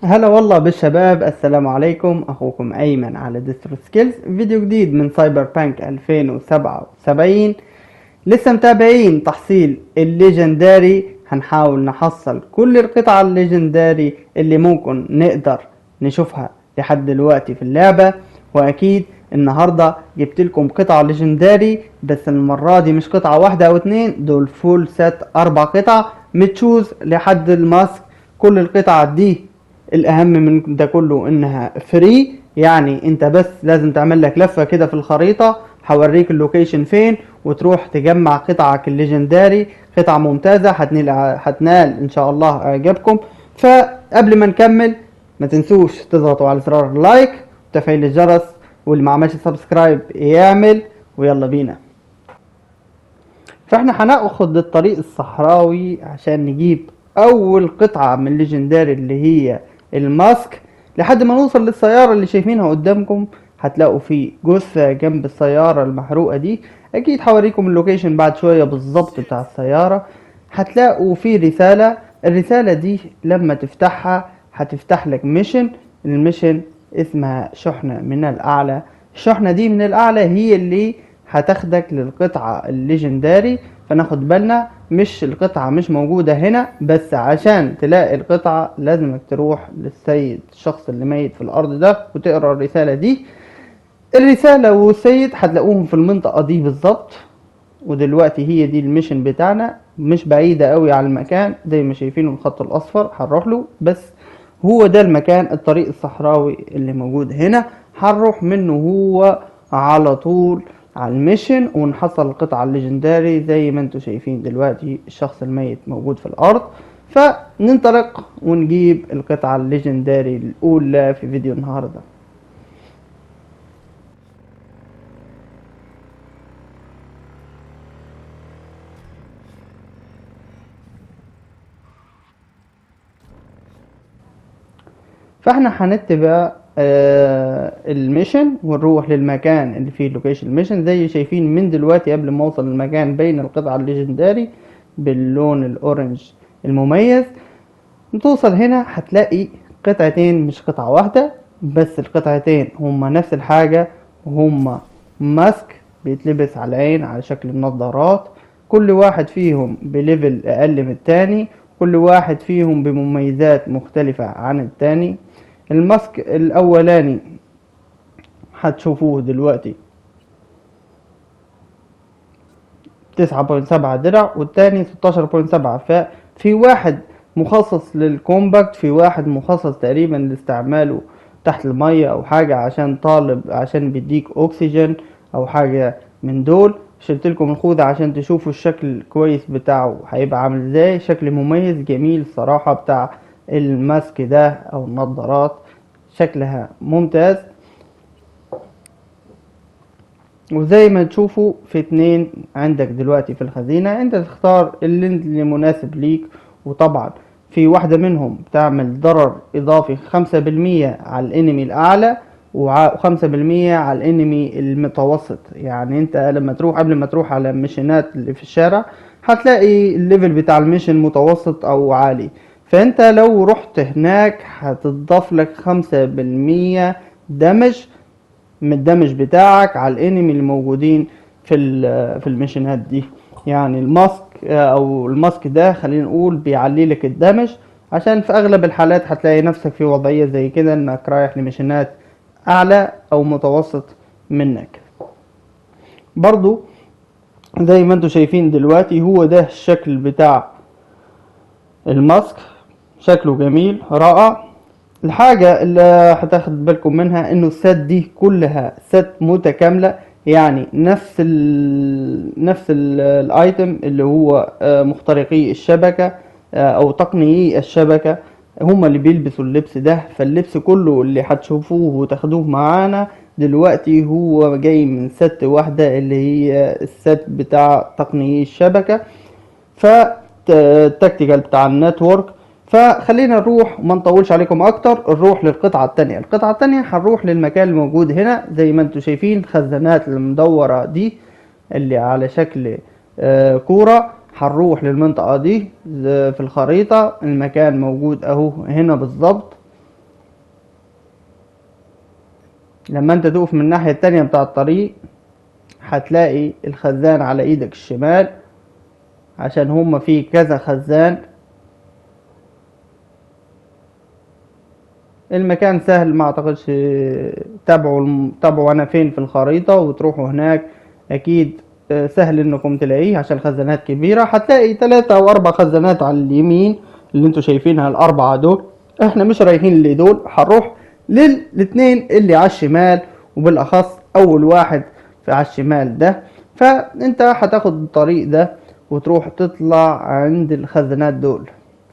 هلا والله بالشباب السلام عليكم اخوكم ايمن على ديسترو سكيلز فيديو جديد من سايبر بانك 2077 لسه متابعين تحصيل الليجنداري هنحاول نحصل كل القطع الليجنداري اللي ممكن نقدر نشوفها لحد دلوقتي في اللعبة واكيد النهاردة جبت لكم قطعة ليجنداري بس المرة دي مش قطعة واحدة او اتنين دول فول سات اربع قطع متشوز لحد الماسك كل القطع دي الاهم من ده كله انها فري يعني انت بس لازم تعمل لك لفة كده في الخريطة هوريك اللوكيشن فين وتروح تجمع قطعك الليجنداري قطعة ممتازة هتنال هتنال ان شاء الله اعجابكم فقبل ما نكمل ما تنسوش تضغطوا على زرار اللايك وتفعيل الجرس واللي ما عملش سبسكرايب يعمل ويلا بينا فاحنا هناخد الطريق الصحراوي عشان نجيب اول قطعة من الليجنداري اللي هي الماسك لحد ما نوصل للسيارة اللي شايفينها قدامكم هتلاقوا في جثة جنب السيارة المحروقة دي اكيد هوريكم اللوكيشن بعد شوية بالظبط بتاع السيارة هتلاقوا في رسالة الرسالة دي لما تفتحها هتفتح لك ميشن الميشن اسمها شحنة من الأعلى الشحنة دي من الأعلى هي اللي هتاخدك للقطعة الليجنداري فناخد بالنا مش القطعة مش موجودة هنا بس عشان تلاقي القطعة لازمك تروح للسيد الشخص اللي ميت في الأرض ده وتقرأ الرسالة دي الرسالة والسيد هتلاقوهم في المنطقة دي بالظبط ودلوقتي هي دي الميشن بتاعنا مش بعيدة قوي على المكان زي ما شايفينه الخط الأصفر هنروح له بس هو ده المكان الطريق الصحراوي اللي موجود هنا هنروح منه هو على طول على الميشن ونحصل القطعة الليجنداري زي ما انتم شايفين دلوقتي الشخص الميت موجود في الأرض فننطلق ونجيب القطعة الليجنداري الأولى في فيديو النهاردة فاحنا هنتبع آه الميشن ونروح للمكان اللي فيه اللوكيشن الميشن زي شايفين من دلوقتي قبل ما اوصل المكان بين القطعة الليجنداري باللون الاورنج المميز توصل هنا هتلاقي قطعتين مش قطعة واحدة بس القطعتين هما نفس الحاجة وهما ماسك بيتلبس على العين على شكل النظارات كل واحد فيهم بليفل اقل من التاني كل واحد فيهم بمميزات مختلفة عن التاني الماسك الاولاني هتشوفوه دلوقتي تسعة بوينت سبعة درع والتاني ستاشر بوينت سبعة ففي واحد مخصص للكومباكت في واحد مخصص تقريبا لاستعماله تحت المية او حاجة عشان طالب عشان بيديك اكسجين او حاجة من دول شلت لكم الخوذة عشان تشوفوا الشكل الكويس بتاعه هيبقى عامل ازاي شكل مميز جميل الصراحة بتاع الماسك ده او النظارات شكلها ممتاز وزي ما تشوفوا في اتنين عندك دلوقتي في الخزينة انت تختار اللي, اللي مناسب ليك وطبعا في واحدة منهم تعمل ضرر اضافي خمسة بالمية على الانمي الاعلى وخمسة بالمية على الانمي المتوسط يعني انت لما تروح قبل ما تروح على المشينات اللي في الشارع هتلاقي الليفل بتاع الميشن متوسط او عالي فانت لو رحت هناك هتضاف لك خمسة بالمية دمج من الدمج بتاعك على الانمي اللي موجودين في في المشينات دي يعني الماسك او الماسك ده خلينا نقول بيعلي لك الدمج عشان في اغلب الحالات هتلاقي نفسك في وضعية زي كده انك رايح لمشينات اعلى او متوسط منك برضو زي ما انتم شايفين دلوقتي هو ده الشكل بتاع الماسك شكله جميل رائع الحاجة اللي هتاخد بالكم منها انه السات دي كلها سات متكاملة يعني نفس ال نفس الايتم اللي هو مخترقي الشبكة او تقنيي الشبكة هما اللي بيلبسوا اللبس ده فاللبس كله اللي هتشوفوه وتاخدوه معانا دلوقتي هو جاي من ست واحدة اللي هي الست بتاع تقنيي الشبكة فالتكتيكال بتاع النتورك فخلينا نروح وما نطولش عليكم اكتر نروح للقطعة التانية القطعة التانية هنروح للمكان الموجود هنا زي ما انتم شايفين الخزانات المدورة دي اللي على شكل آه كورة هنروح للمنطقة دي في الخريطة المكان موجود اهو هنا بالظبط لما انت تقف من الناحية التانية بتاع الطريق هتلاقي الخزان على ايدك الشمال عشان هما في كذا خزان المكان سهل ما اعتقدش تابعوا تابعوا انا فين في الخريطة وتروحوا هناك اكيد آه، سهل انكم تلاقيه عشان خزانات كبيرة هتلاقي تلاتة او اربع خزانات على اليمين اللي انتوا شايفينها الاربعة دول احنا مش رايحين لدول هنروح للاتنين اللي على الشمال وبالاخص اول واحد في على الشمال ده فانت هتاخد الطريق ده وتروح تطلع عند الخزانات دول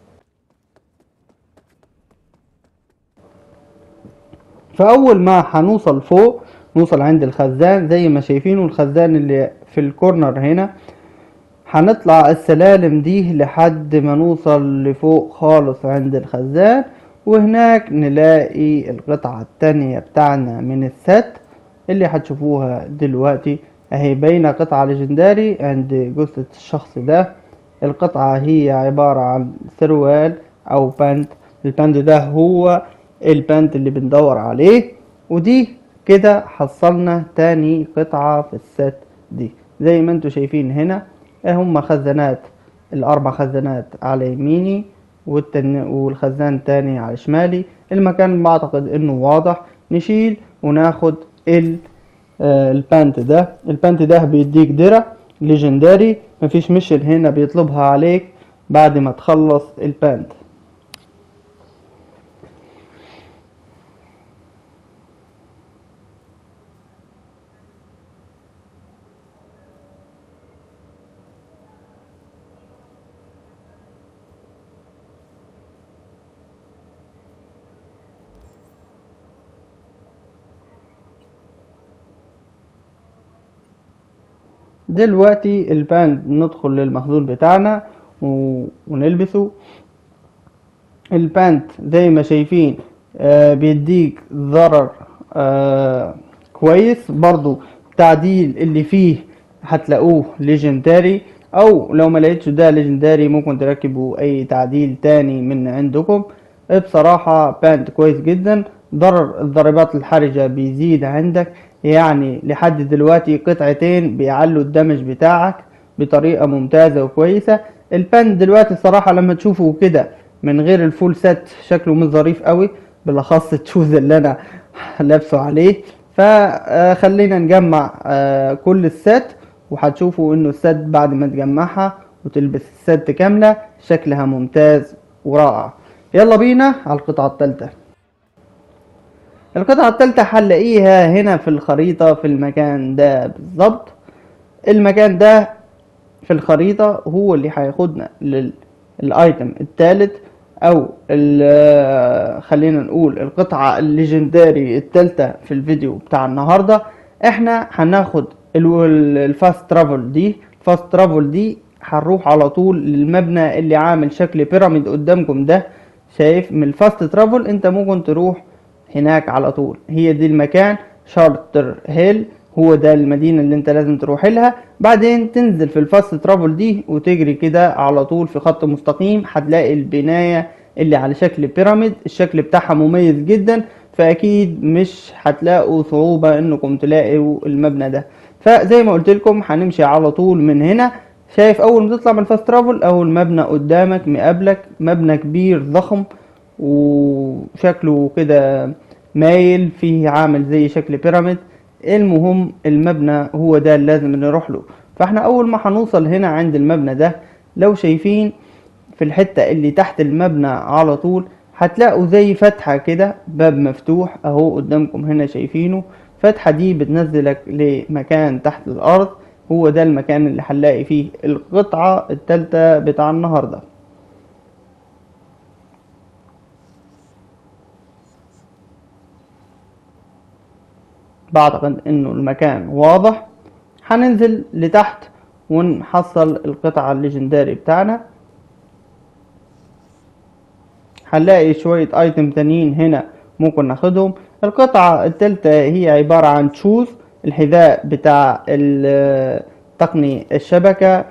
فاول ما هنوصل فوق نوصل عند الخزان زي ما شايفينه الخزان اللي في الكورنر هنا هنطلع السلالم دي لحد ما نوصل لفوق خالص عند الخزان وهناك نلاقي القطعة التانية بتاعنا من الست اللي هتشوفوها دلوقتي اهي باينة قطعة ليجنداري عند جثة الشخص ده القطعة هي عبارة عن سروال او بانت الباند ده هو الباند اللي بندور عليه ودي كده حصلنا تاني قطعة في الست دي زي ما انتوا شايفين هنا هم خزانات الاربع خزانات على يميني والتن... والخزان التاني على شمالي المكان بعتقد انه واضح نشيل وناخد ال... آه البانت ده البانت ده بيديك درع ليجنداري مفيش مشن هنا بيطلبها عليك بعد ما تخلص البانت دلوقتي الباند ندخل للمخزون بتاعنا و... ونلبسه البانت زي ما شايفين آه بيديك ضرر آه كويس برضو التعديل اللي فيه هتلاقوه ليجنداري او لو ما لقيتش ده ليجنداري ممكن تركبوا اي تعديل تاني من عندكم بصراحة بانت كويس جدا ضرر الضربات الحرجة بيزيد عندك يعني لحد دلوقتي قطعتين بيعلوا الدمج بتاعك بطريقة ممتازة وكويسة البان دلوقتي الصراحة لما تشوفه كده من غير الفول سيت شكله مش ظريف قوي بالاخص التشوز اللي انا لابسه عليه فخلينا نجمع آه، كل السات وهتشوفوا انه السات بعد ما تجمعها وتلبس السات كاملة شكلها ممتاز ورائع يلا بينا على القطعة الثالثة القطعة التالتة هنلاقيها هنا في الخريطة في المكان ده بالظبط المكان ده في الخريطة هو اللي هياخدنا للايتم التالت او خلينا نقول القطعة الليجنداري التالتة في الفيديو بتاع النهاردة احنا هناخد الفاست ترافل دي الفاست ترافل دي هنروح على طول للمبنى اللي عامل شكل بيراميد قدامكم ده شايف من الفاست ترافل انت ممكن تروح هناك على طول هي دي المكان شارتر هيل هو ده المدينة اللي انت لازم تروح لها بعدين تنزل في الفاست ترافل دي وتجري كده على طول في خط مستقيم هتلاقي البناية اللي على شكل بيراميد الشكل بتاعها مميز جدا فاكيد مش هتلاقوا صعوبة انكم تلاقوا المبنى ده فزي ما قلت لكم هنمشي على طول من هنا شايف اول ما تطلع من الفاست ترافل اول مبنى قدامك مقابلك مبنى كبير ضخم وشكله كده مايل فيه عامل زي شكل بيراميد المهم المبنى هو ده اللي لازم نروح له فاحنا اول ما هنوصل هنا عند المبنى ده لو شايفين في الحتة اللي تحت المبنى على طول هتلاقوا زي فتحة كده باب مفتوح اهو قدامكم هنا شايفينه فتحة دي بتنزلك لمكان تحت الارض هو ده المكان اللي هنلاقي فيه القطعة التالتة بتاع النهارده بعتقد انه المكان واضح هننزل لتحت ونحصل القطعة الليجنداري بتاعنا هنلاقي شوية ايتم تانيين هنا ممكن ناخدهم القطعة التالتة هي عبارة عن تشوز الحذاء بتاع تقني الشبكة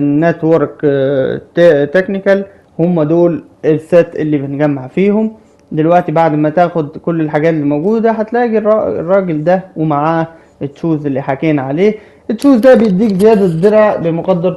النتورك تكنيكال هم دول الست اللي بنجمع فيهم دلوقتي بعد ما تاخد كل الحاجات اللي موجودة هتلاقي الرا- الراجل ده ومعاه التشوز اللي حكينا عليه التشوز ده بيديك زيادة درع بمقدر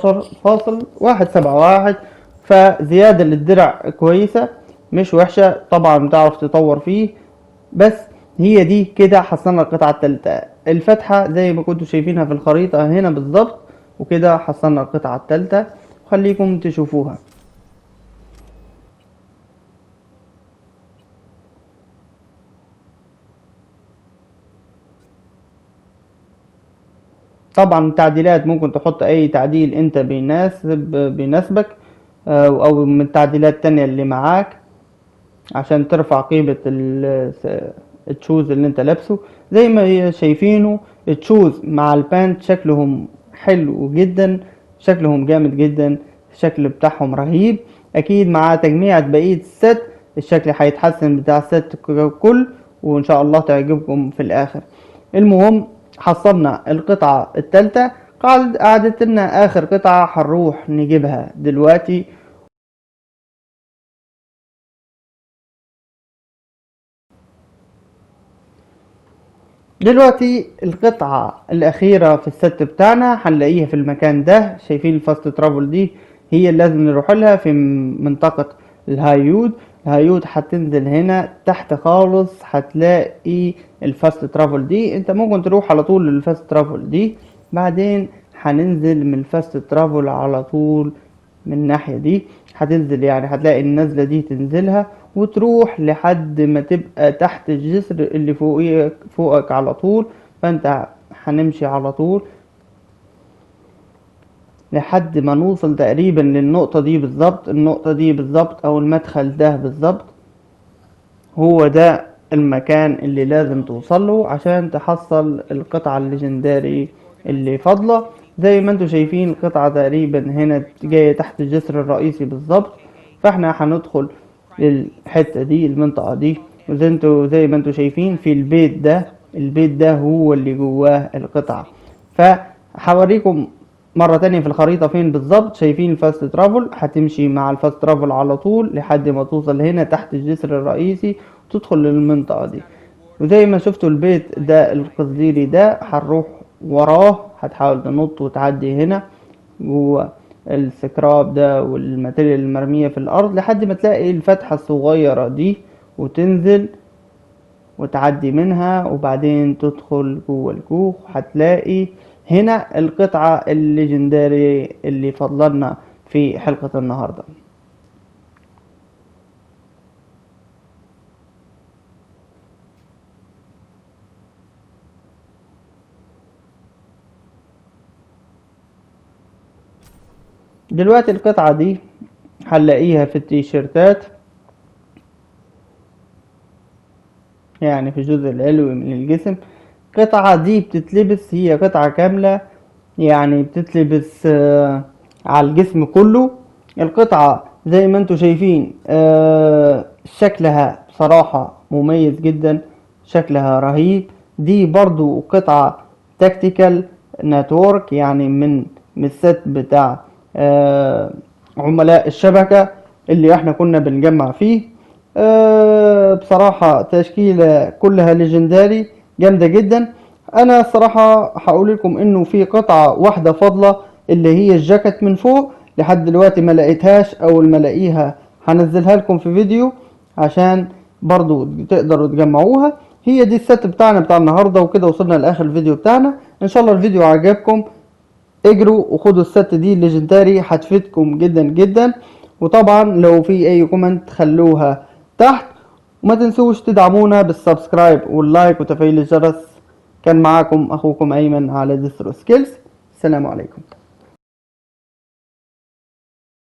18.171 فزيادة للدرع كويسة مش وحشة طبعا بتعرف تطور فيه بس هي دي كده حصلنا القطعة التالتة الفتحة زي ما كنتوا شايفينها في الخريطة هنا بالظبط وكده حصلنا القطعة التالتة خليكم تشوفوها طبعا التعديلات ممكن تحط اي تعديل انت بيناسب بيناسبك آه، او من التعديلات التانية اللي معاك عشان ترفع قيمة ال- س- التشوز اللي انت لابسه زي ما هي شايفينه التشوز مع البانت شكلهم حلو جدا شكلهم جامد جدا الشكل بتاعهم رهيب اكيد مع تجميعة بقية الست الشكل هيتحسن بتاع الست ككل وان شاء الله تعجبكم في الاخر المهم حصلنا القطعة التالتة قعد- قعدت لنا اخر قطعة هنروح نجيبها دلوقتي دلوقتي القطعة الأخيرة في الست بتاعنا هنلاقيها في المكان ده شايفين الفاست ترافل دي هي اللي لازم نروح لها في م- منطقة الهايود الهايود هتنزل هنا تحت خالص هتلاقي الفاست ترافل دي انت ممكن تروح على طول للفاست ترافل دي بعدين هننزل من الفاست ترافل على طول من الناحية دي هتنزل يعني هتلاقي النزلة دي تنزلها وتروح لحد ما تبقى تحت الجسر اللي فوقك فوقك على طول فانت هنمشي على طول لحد ما نوصل تقريبا للنقطة دي بالظبط النقطة دي بالظبط او المدخل ده بالظبط هو ده المكان اللي لازم توصله عشان تحصل القطعة الليجنداري اللي فاضلة زي ما انتوا شايفين القطعة تقريبا هنا جاية تحت الجسر الرئيسي بالظبط فاحنا هندخل للحتة دي المنطقة دي وزي انتوا زي ما انتوا شايفين في البيت ده البيت ده هو اللي جواه القطعة فهوريكم مرة تانية في الخريطة فين بالظبط شايفين الفاست ترافل هتمشي مع الفاست ترافل على طول لحد ما توصل هنا تحت الجسر الرئيسي وتدخل للمنطقة دي وزي ما شفتوا البيت ده القصديري ده هنروح وراه هتحاول تنط وتعدي هنا جوه السكراب ده والماتيريال المرمية في الأرض لحد ما تلاقي الفتحة الصغيرة دي وتنزل وتعدي منها وبعدين تدخل جوه الكوخ هتلاقي هنا القطعة الليجنداري اللي فضلنا في حلقة النهاردة دلوقتي القطعة دي هنلاقيها في التيشيرتات يعني في الجزء العلوي من الجسم القطعة دي بتتلبس هي قطعة كاملة يعني بتتلبس آه، على الجسم كله القطعة زي ما انتوا شايفين آه، شكلها بصراحة مميز جدا شكلها رهيب دي برضو قطعة تكتيكال نتورك يعني من من الست بتاع آه، عملاء الشبكة اللي احنا كنا بنجمع فيه آه، بصراحة تشكيلة كلها ليجنداري جامدة جدا انا الصراحة هقول لكم انه في قطعة واحدة فاضلة اللي هي الجاكيت من فوق لحد دلوقتي ما لقيتهاش اول ما الاقيها هنزلها لكم في فيديو عشان برضو تقدروا تجمعوها هي دي الست بتاعنا بتاع النهاردة وكده وصلنا لاخر الفيديو بتاعنا ان شاء الله الفيديو عجبكم اجروا وخدوا الست دي الليجنداري هتفيدكم جدا جدا وطبعا لو في اي كومنت خلوها تحت وما تنسوش تدعمونا بالسبسكرايب واللايك وتفعيل الجرس كان معاكم اخوكم ايمن على ديسترو سكيلز السلام عليكم